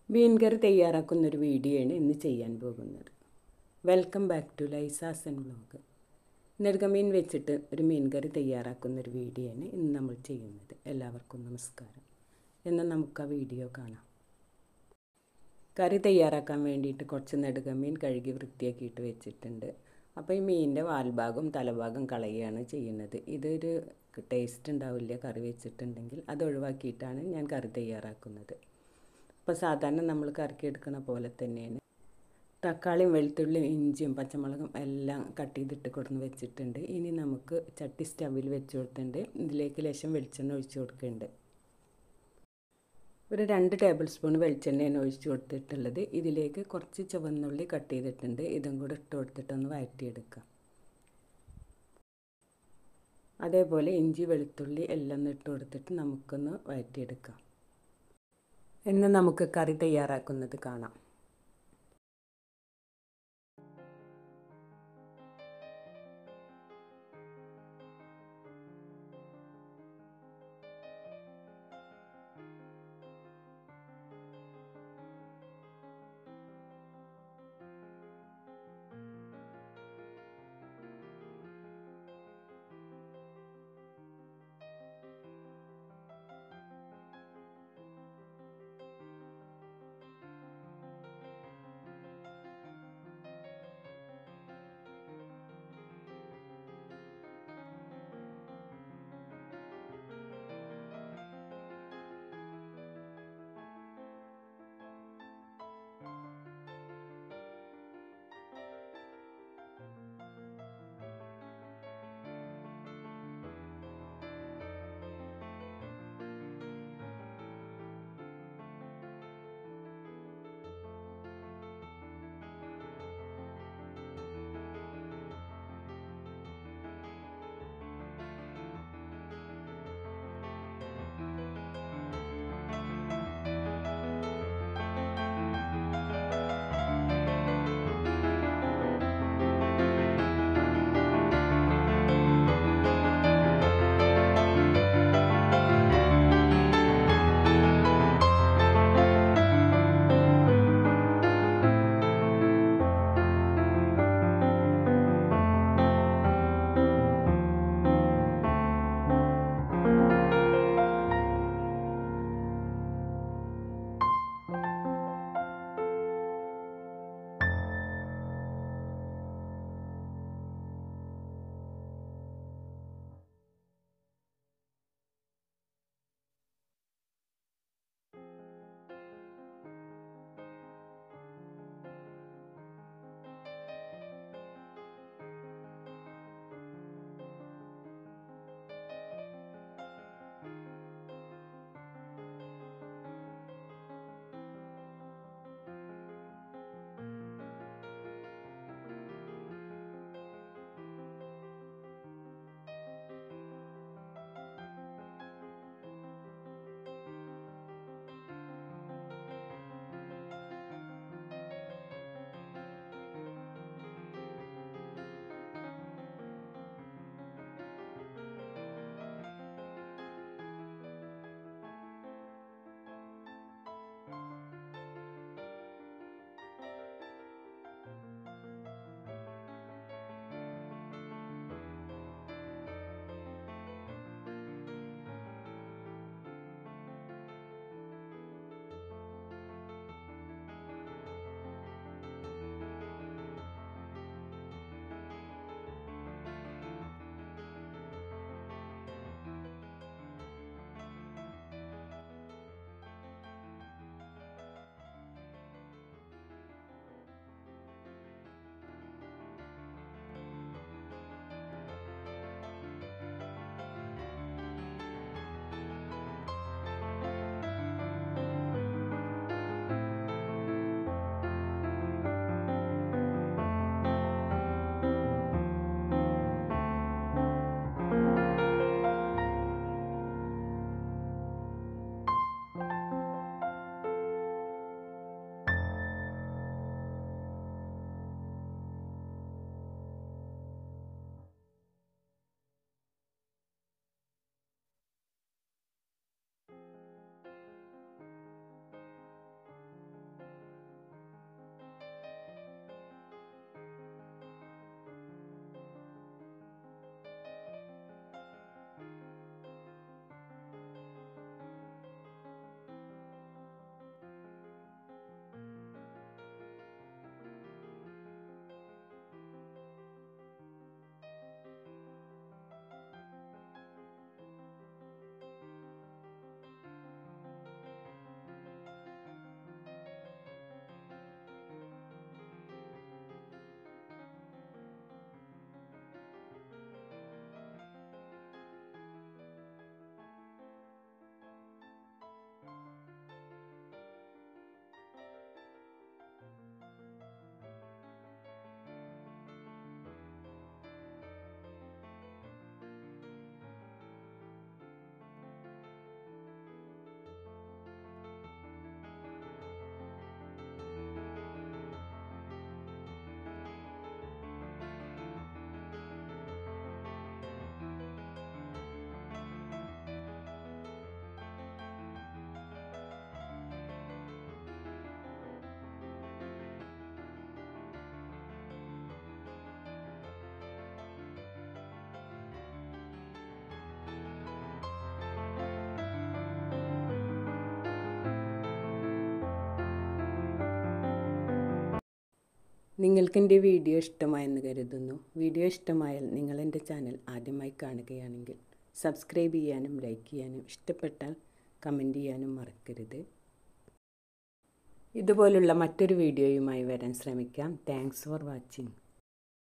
മീൻ കറി തയ്യാറാക്കുന്നൊരു വീഡിയോയാണ് ഇന്ന് ചെയ്യാൻ പോകുന്നത് വെൽക്കം ബാക്ക് ടു ലൈസാസൻ വ്ലോഗ് നെടുകമീൻ വെച്ചിട്ട് ഒരു മീൻ കറി തയ്യാറാക്കുന്നൊരു വീഡിയോയാണ് ഇന്ന് നമ്മൾ ചെയ്യുന്നത് എല്ലാവർക്കും നമസ്കാരം എന്നാൽ നമുക്ക് ആ വീഡിയോ കാണാം കറി തയ്യാറാക്കാൻ വേണ്ടിയിട്ട് കുറച്ച് നെടുകമീൻ കഴുകി വൃത്തിയാക്കിയിട്ട് വെച്ചിട്ടുണ്ട് അപ്പോൾ ഈ മീനിൻ്റെ വാൽഭാഗം തലഭാഗം കളയുകയാണ് ചെയ്യുന്നത് ഇതൊരു ടേസ്റ്റ് ഉണ്ടാവില്ല കറി വെച്ചിട്ടുണ്ടെങ്കിൽ അത് ഒഴിവാക്കിയിട്ടാണ് ഞാൻ കറി തയ്യാറാക്കുന്നത് അപ്പോൾ സാധാരണ നമ്മൾ കറിക്ക് എടുക്കുന്ന പോലെ തന്നെയാണ് തക്കാളിയും വെളുത്തുള്ളിയും ഇഞ്ചിയും പച്ചമുളകും എല്ലാം കട്ട് ചെയ്തിട്ട് കൊടുന്ന് വെച്ചിട്ടുണ്ട് ഇനി നമുക്ക് ചട്ടി സ്റ്റവിൽ വെച്ച് കൊടുത്തിട്ടുണ്ട് ഇതിലേക്ക് ലേശം വെളിച്ചെണ്ണ ഒഴിച്ച് കൊടുക്കുന്നുണ്ട് ഒരു രണ്ട് ടേബിൾ സ്പൂൺ വെളിച്ചെണ്ണയാണ് ഒഴിച്ച് കൊടുത്തിട്ടുള്ളത് ഇതിലേക്ക് കുറച്ച് ചുവന്നുള്ളി കട്ട് ചെയ്തിട്ടുണ്ട് ഇതും കൂടെ ഇട്ട് കൊടുത്തിട്ടൊന്ന് വഴറ്റിയെടുക്കാം അതേപോലെ ഇഞ്ചി വെളുത്തുള്ളി എല്ലാം ഇട്ട് കൊടുത്തിട്ട് നമുക്കൊന്ന് വഴറ്റിയെടുക്കാം എന്ന് നമുക്ക് കറി തയ്യാറാക്കുന്നത് കാണാം നിങ്ങൾക്ക് എൻ്റെ വീഡിയോ ഇഷ്ടമായെന്ന് കരുതുന്നു വീഡിയോ ഇഷ്ടമായാൽ നിങ്ങൾ എൻ്റെ ചാനൽ ആദ്യമായി കാണുകയാണെങ്കിൽ സബ്സ്ക്രൈബ് ചെയ്യാനും ലൈക്ക് ചെയ്യാനും ഇഷ്ടപ്പെട്ടാൽ കമൻറ്റ് ചെയ്യാനും മറക്കരുത് ഇതുപോലുള്ള മറ്റൊരു വീഡിയോയുമായി വരാൻ ശ്രമിക്കാം താങ്ക്സ് ഫോർ വാച്ചിങ്